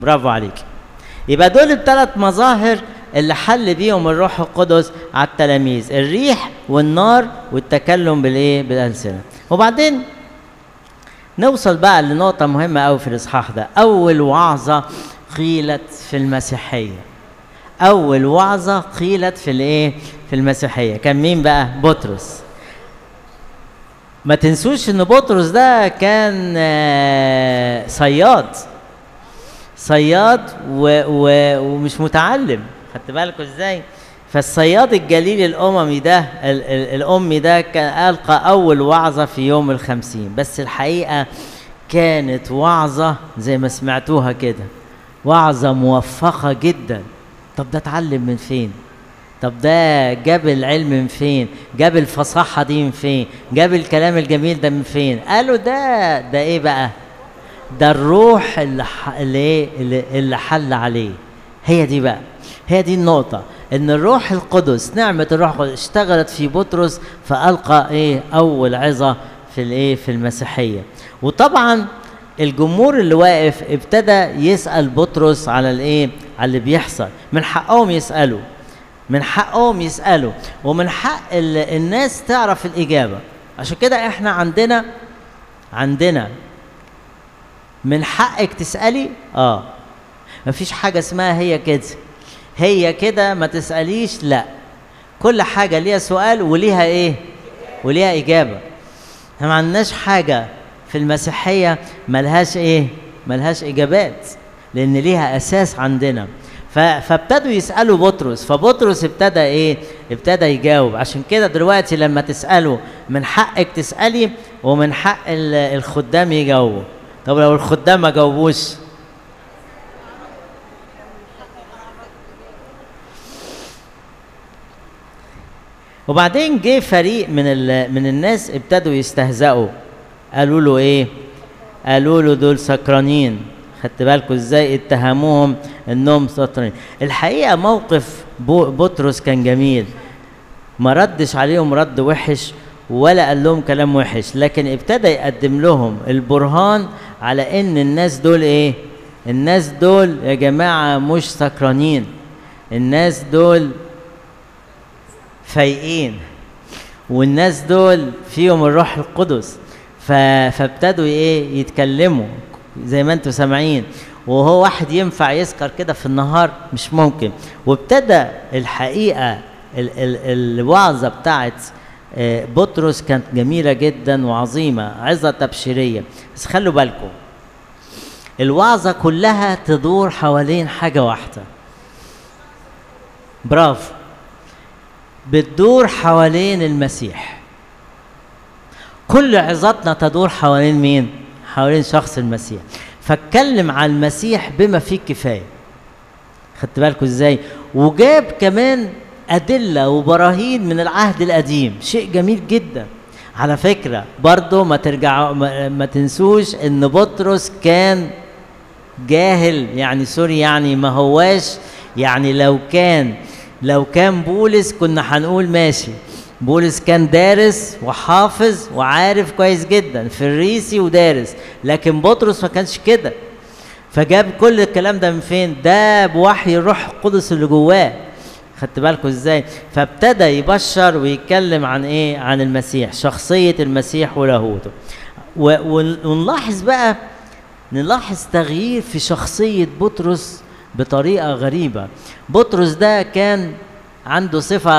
برافو عليك يبقى دول الثلاث مظاهر اللي حل بيهم الروح القدس على التلاميذ الريح والنار والتكلم بالايه بالالسنه وبعدين نوصل بقى لنقطه مهمه قوي في الاصحاح ده اول وعظه قيلت في المسيحيه اول وعظه قيلت في الايه في المسيحيه كان مين بقى بطرس ما تنسوش ان بطرس ده كان آه، صياد صياد و و ومش متعلم خدت بالكوا ازاي فالصياد الجليل الاممي ده ال ال الامي ده كان القى اول وعظه في يوم الخمسين بس الحقيقه كانت وعظه زي ما سمعتوها كده وعظه موفقه جدا طب ده اتعلم من فين طب ده جاب العلم من فين جاب الفصاحه دي من فين جاب الكلام الجميل ده من فين قالوا ده ده ايه بقى ده الروح اللي ح... اللي, إيه؟ اللي اللي حل عليه هي دي بقى هي دي النقطة إن الروح القدس نعمة الروح القدس اشتغلت في بطرس فألقى إيه أول عظة في الإيه في المسيحية وطبعا الجمهور اللي واقف ابتدى يسأل بطرس على الإيه على اللي بيحصل من حقهم يسألوا من حقهم يسألوا ومن حق ال... الناس تعرف الإجابة عشان كده إحنا عندنا عندنا من حقك تسألي اه مفيش حاجة اسمها هي كده هي كده ما تسأليش لا كل حاجة ليها سؤال وليها ايه وليها إجابة احنا ما عندناش حاجة في المسيحية ملهاش ايه ملهاش إجابات لأن ليها أساس عندنا ف- فابتدوا يسألوا بطرس فبطرس ابتدى ايه ابتدى يجاوب عشان كده دلوقتي لما تسأله من حقك تسألي ومن حق ال- الخدام يجاوبوا طب لو الخدام ما جاوبوش وبعدين جه فريق من ال... من الناس ابتدوا يستهزئوا قالوا له ايه قالوا له دول سكرانين خدت بالكم ازاي اتهموهم انهم سكرانين الحقيقه موقف بو- بطرس كان جميل ما ردش عليهم رد وحش ولا قال لهم كلام وحش لكن ابتدى يقدم لهم البرهان على ان الناس دول ايه الناس دول يا جماعه مش سكرانين الناس دول فايقين والناس دول فيهم الروح القدس ف... فابتدوا ايه يتكلموا زي ما انتم سامعين وهو واحد ينفع يسكر كده في النهار مش ممكن وابتدى الحقيقه ال... ال... الوعظه بتاعت آه، بطرس كانت جميله جدا وعظيمه عظه تبشيريه بس خلوا بالكم الوعظه كلها تدور حوالين حاجه واحده برافو بتدور حوالين المسيح كل عظاتنا تدور حوالين مين حوالين شخص المسيح فاتكلم عن المسيح بما فيه الكفايه خدت بالكم ازاي وجاب كمان ادله وبراهين من العهد القديم شيء جميل جدا على فكره برضه ما ترجعوا ما, ما تنسوش ان بطرس كان جاهل يعني سوري يعني ما هواش يعني لو كان لو كان بولس كنا هنقول ماشي بولس كان دارس وحافظ وعارف كويس جدا فريسي ودارس لكن بطرس ما كانش كده فجاب كل الكلام ده من فين ده بوحي الروح القدس اللي جواه خدت بالكم ازاي فابتدى يبشر ويتكلم عن ايه عن المسيح شخصيه المسيح ولاهوته و- ون- ونلاحظ بقى نلاحظ تغيير في شخصيه بطرس بطريقه غريبه بطرس ده كان عنده صفه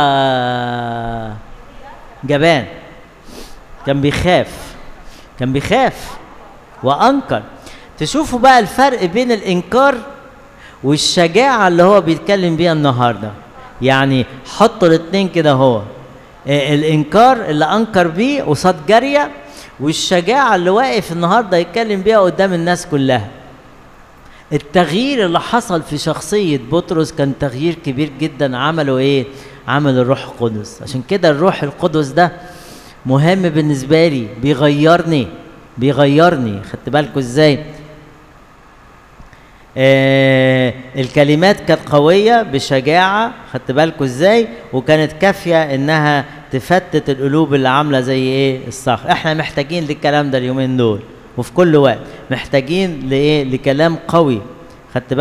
جبان كان بيخاف كان بيخاف وانكر تشوفوا بقى الفرق بين الانكار والشجاعه اللي هو بيتكلم بيها النهارده يعني حطوا الاتنين كده هو آه، الانكار اللي انكر بيه قصاد جاريه والشجاعه اللي واقف النهارده يتكلم بيها قدام الناس كلها التغيير اللي حصل في شخصية بطرس كان تغيير كبير جدا عمله ايه؟ عمل الروح القدس عشان كده الروح القدس ده مهم بالنسبة لي بيغيرني بيغيرني خدت بالكوا ازاي؟ آه الكلمات كانت قوية بشجاعة خدت بالكوا ازاي وكانت كافية انها تفتت القلوب اللي عاملة زي ايه الصخر احنا محتاجين للكلام ده اليومين دول وفي كل وقت محتاجين لايه لكلام قوي خدت